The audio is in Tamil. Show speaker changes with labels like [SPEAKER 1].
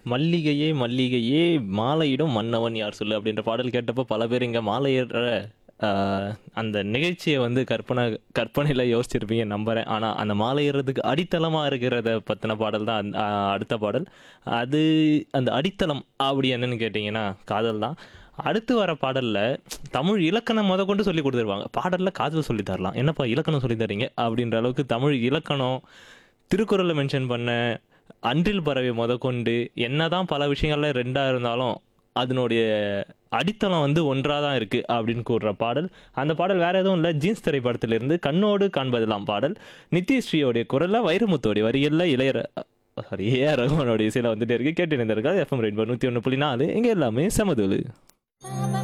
[SPEAKER 1] மல்லிகையே மல்லிகையே மாலையிடும் மன்னவன் யார் சொல்லு அப்படின்ற பாடல் கேட்டப்போ பல பேர் இங்கே மாலையிடுற ஆஹ், அந்த நிகழ்ச்சியை வந்து கற்பனை கற்பனையில் யோசிச்சிருப்பீங்க நம்புகிறேன் ஆனால் அந்த மாலையிடுறதுக்கு அடித்தளமாக இருக்கிறத பற்றின பாடல் தான் அந்த- ஆஹ், அடுத்த பாடல் அது அந்த அடித்தளம் அப்படி என்னன்னு கேட்டிங்கன்னா காதல் தான் அடுத்து வர பாடலில் தமிழ் இலக்கணம் முத கொண்டு சொல்லி கொடுத்துருவாங்க பாடலில் காதல் சொல்லி தரலாம் என்னப்பா இலக்கணம் சொல்லி தரீங்க அப்படின்ற அளவுக்கு தமிழ் இலக்கணம் திருக்குறளை மென்ஷன் பண்ண அன்றில் பறவை முதற்கொண்டு என்னதான் பல விஷயங்கள்ல ரெண்டாக இருந்தாலும் அதனுடைய அடித்தளம் வந்து ஒன்றாக தான் இருக்குது அப்படின்னு கூறுற பாடல் அந்த பாடல் வேற எதுவும் இல்லை ஜீன்ஸ் திரைப்படத்திலிருந்து கண்ணோடு காண்பதெல்லாம் பாடல் நித்யஸ்ரீயோடைய குரலில் வைரமுத்தோடைய வரிகளில் இளையர சாரி ஏஆர் ரகுமானோடைய இசையில் வந்துட்டே இருக்கு கேட்டு இருந்திருக்காது எஃப்எம் ரெயின்போ நூற்றி ஒன்று புள்ளி நாலு இங்கே எல்லாமே சமதுலு